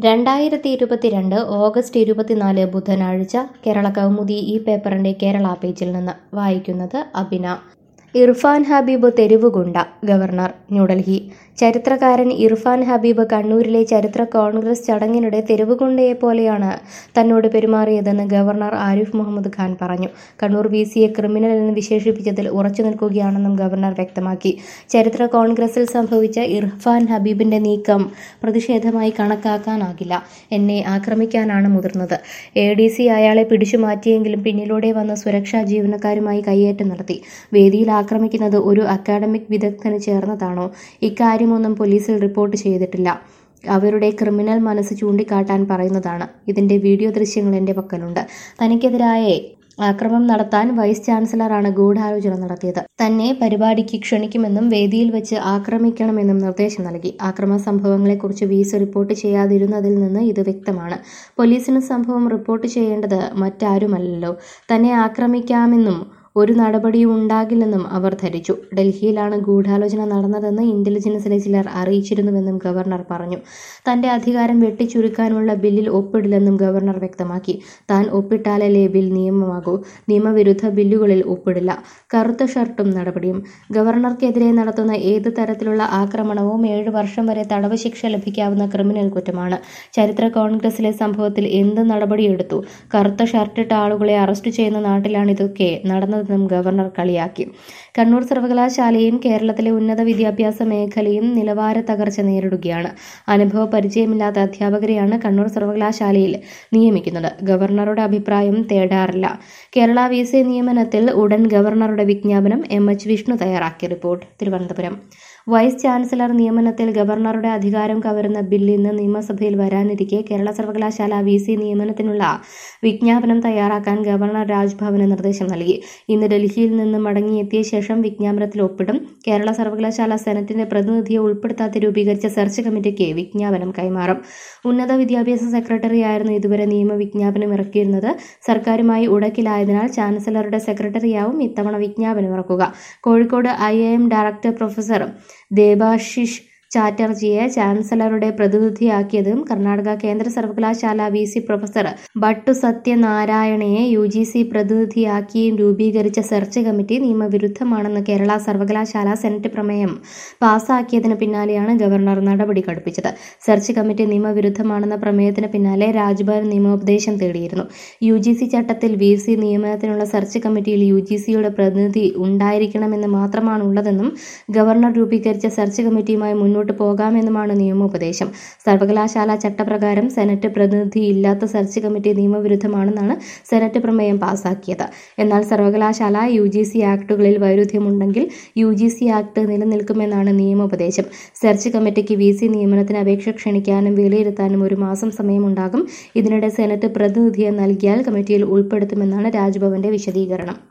രണ്ടായിരത്തി ഇരുപത്തിരണ്ട് ഓഗസ്റ്റ് ഇരുപത്തിനാല് ബുധനാഴ്ച കേരള കൗമുദി ഈ പേപ്പറിന്റെ കേരള പേജിൽ നിന്ന് വായിക്കുന്നത് അബിന ഇർഫാൻ ഹബീബ് തെരുവുകുണ്ട ഗവർണർ ന്യൂഡൽഹി ചരിത്രകാരൻ ഇർഫാൻ ഹബീബ് കണ്ണൂരിലെ ചരിത്ര കോൺഗ്രസ് ചടങ്ങിനിടെ തെരുവുകുണ്ടയെ പോലെയാണ് തന്നോട് പെരുമാറിയതെന്ന് ഗവർണർ ആരിഫ് മുഹമ്മദ് ഖാൻ പറഞ്ഞു കണ്ണൂർ വി സിയെ ക്രിമിനൽ എന്ന് വിശേഷിപ്പിച്ചതിൽ ഉറച്ചു നിൽക്കുകയാണെന്നും ഗവർണർ വ്യക്തമാക്കി ചരിത്ര കോൺഗ്രസിൽ സംഭവിച്ച ഇർഫാൻ ഹബീബിന്റെ നീക്കം പ്രതിഷേധമായി കണക്കാക്കാനാകില്ല എന്നെ ആക്രമിക്കാനാണ് മുതിർന്നത് എ ഡി സി അയാളെ പിടിച്ചു മാറ്റിയെങ്കിലും പിന്നിലൂടെ വന്ന സുരക്ഷാ ജീവനക്കാരുമായി കയ്യേറ്റം നടത്തി വേദിയിൽ ആക്രമിക്കുന്നത് ഒരു അക്കാഡമിക് വിദഗ്ധന് ചേർന്നതാണോ ഇക്കാര്യമൊന്നും പോലീസിൽ റിപ്പോർട്ട് ചെയ്തിട്ടില്ല അവരുടെ ക്രിമിനൽ മനസ്സ് ചൂണ്ടിക്കാട്ടാൻ പറയുന്നതാണ് ഇതിന്റെ വീഡിയോ ദൃശ്യങ്ങൾ എന്റെ പക്കലുണ്ട് തനിക്കെതിരായ ആക്രമണം നടത്താൻ വൈസ് ചാൻസലറാണ് ഗൂഢാലോചന നടത്തിയത് തന്നെ പരിപാടിക്ക് ക്ഷണിക്കുമെന്നും വേദിയിൽ വെച്ച് ആക്രമിക്കണമെന്നും നിർദ്ദേശം നൽകി ആക്രമണ സംഭവങ്ങളെക്കുറിച്ച് വീസ് റിപ്പോർട്ട് ചെയ്യാതിരുന്നതിൽ നിന്ന് ഇത് വ്യക്തമാണ് പോലീസിന് സംഭവം റിപ്പോർട്ട് ചെയ്യേണ്ടത് മറ്റാരുമല്ലല്ലോ തന്നെ ആക്രമിക്കാമെന്നും ഒരു നടപടിയും ഉണ്ടാകില്ലെന്നും അവർ ധരിച്ചു ഡൽഹിയിലാണ് ഗൂഢാലോചന നടന്നതെന്ന് ഇന്റലിജൻസിലെ ചിലർ അറിയിച്ചിരുന്നുവെന്നും ഗവർണർ പറഞ്ഞു തന്റെ അധികാരം വെട്ടിച്ചുരുക്കാനുള്ള ബില്ലിൽ ഒപ്പിടില്ലെന്നും ഗവർണർ വ്യക്തമാക്കി താൻ ഒപ്പിട്ടാലല്ലേ ബിൽ നിയമമാകൂ നിയമവിരുദ്ധ ബില്ലുകളിൽ ഒപ്പിടില്ല കറുത്ത ഷർട്ടും നടപടിയും ഗവർണർക്കെതിരെ നടത്തുന്ന ഏത് തരത്തിലുള്ള ആക്രമണവും ഏഴ് വർഷം വരെ തടവ് ശിക്ഷ ലഭിക്കാവുന്ന ക്രിമിനൽ കുറ്റമാണ് ചരിത്ര കോൺഗ്രസിലെ സംഭവത്തിൽ എന്ത് നടപടിയെടുത്തു കറുത്ത ഷർട്ടിട്ട ആളുകളെ അറസ്റ്റ് ചെയ്യുന്ന നാട്ടിലാണിതൊക്കെ നടന്നത് നടന്നതെന്നും ഗവർണർ കളിയാക്കി കണ്ണൂർ സർവകലാശാലയും കേരളത്തിലെ ഉന്നത വിദ്യാഭ്യാസ മേഖലയും നിലവാര തകർച്ച നേരിടുകയാണ് അനുഭവ പരിചയമില്ലാത്ത അധ്യാപകരെയാണ് കണ്ണൂർ സർവകലാശാലയിൽ നിയമിക്കുന്നത് ഗവർണറുടെ അഭിപ്രായം തേടാറില്ല കേരള വി സി നിയമനത്തിൽ ഉടൻ ഗവർണറുടെ വിജ്ഞാപനം എം എച്ച് വിഷ്ണു തയ്യാറാക്കിയ റിപ്പോർട്ട് തിരുവനന്തപുരം വൈസ് ചാൻസലർ നിയമനത്തിൽ ഗവർണറുടെ അധികാരം കവരുന്ന ബിൽ ഇന്ന് നിയമസഭയിൽ വരാനിരിക്കെ കേരള സർവകലാശാല വി സി നിയമനത്തിനുള്ള വിജ്ഞാപനം തയ്യാറാക്കാൻ ഗവർണർ രാജ്ഭവന് നിർദ്ദേശം നൽകി ഇന്ന് ഡൽഹിയിൽ നിന്ന് മടങ്ങിയെത്തിയ ശേഷം വിജ്ഞാപനത്തിൽ ഒപ്പിടും കേരള സർവകലാശാല സെനറ്റിന്റെ പ്രതിനിധിയെ ഉൾപ്പെടുത്താതെ രൂപീകരിച്ച സെർച്ച് കമ്മിറ്റിക്ക് വിജ്ഞാപനം കൈമാറും ഉന്നത വിദ്യാഭ്യാസ സെക്രട്ടറിയായിരുന്നു ഇതുവരെ നിയമ വിജ്ഞാപനം ഇറക്കിയിരുന്നത് സർക്കാരുമായി ഉടക്കിലായതിനാൽ ചാൻസലറുടെ സെക്രട്ടറിയാവും ഇത്തവണ വിജ്ഞാപനം ഇറക്കുക Kozhikode I director professor Debashish ചാറ്റർജിയെ ചാൻസലറുടെ പ്രതിനിധിയാക്കിയതും കർണാടക കേന്ദ്ര സർവകലാശാല വി സി പ്രൊഫസർ ഭട്ടു സത്യനാരായണയെ യു ജി സി പ്രതിനിധിയാക്കിയും രൂപീകരിച്ച സെർച്ച് കമ്മിറ്റി നിയമവിരുദ്ധമാണെന്ന് കേരള സർവകലാശാല സെനറ്റ് പ്രമേയം പാസാക്കിയതിന് പിന്നാലെയാണ് ഗവർണർ നടപടി കടുപ്പിച്ചത് സെർച്ച് കമ്മിറ്റി നിയമവിരുദ്ധമാണെന്ന പ്രമേയത്തിന് പിന്നാലെ രാജ്ഭവൻ നിയമോപദേശം തേടിയിരുന്നു യു ജി സി ചട്ടത്തിൽ വി സി നിയമനത്തിനുള്ള സെർച്ച് കമ്മിറ്റിയിൽ യു ജി സിയുടെ പ്രതിനിധി ഉണ്ടായിരിക്കണമെന്ന് മാത്രമാണുള്ളതെന്നും ഗവർണർ രൂപീകരിച്ച സെർച്ച് കമ്മിറ്റിയുമായി മുന്നോട്ട് മുന്നോട്ട് പോകാമെന്നുമാണ് നിയമോപദേശം സർവകലാശാല ചട്ടപ്രകാരം സെനറ്റ് പ്രതിനിധിയില്ലാത്ത സെർച്ച് കമ്മിറ്റി നിയമവിരുദ്ധമാണെന്നാണ് സെനറ്റ് പ്രമേയം പാസാക്കിയത് എന്നാൽ സർവകലാശാല യു ജി സി ആക്ടുകളിൽ വൈരുദ്ധ്യമുണ്ടെങ്കിൽ യു ജി സി ആക്ട് നിലനിൽക്കുമെന്നാണ് നിയമോപദേശം സെർച്ച് കമ്മിറ്റിക്ക് വി സി നിയമനത്തിന് അപേക്ഷ ക്ഷണിക്കാനും വിലയിരുത്താനും ഒരു മാസം സമയമുണ്ടാകും ഇതിനിടെ സെനറ്റ് പ്രതിനിധിയെ നൽകിയാൽ കമ്മിറ്റിയിൽ ഉൾപ്പെടുത്തുമെന്നാണ് രാജ്ഭവന്റെ വിശദീകരണം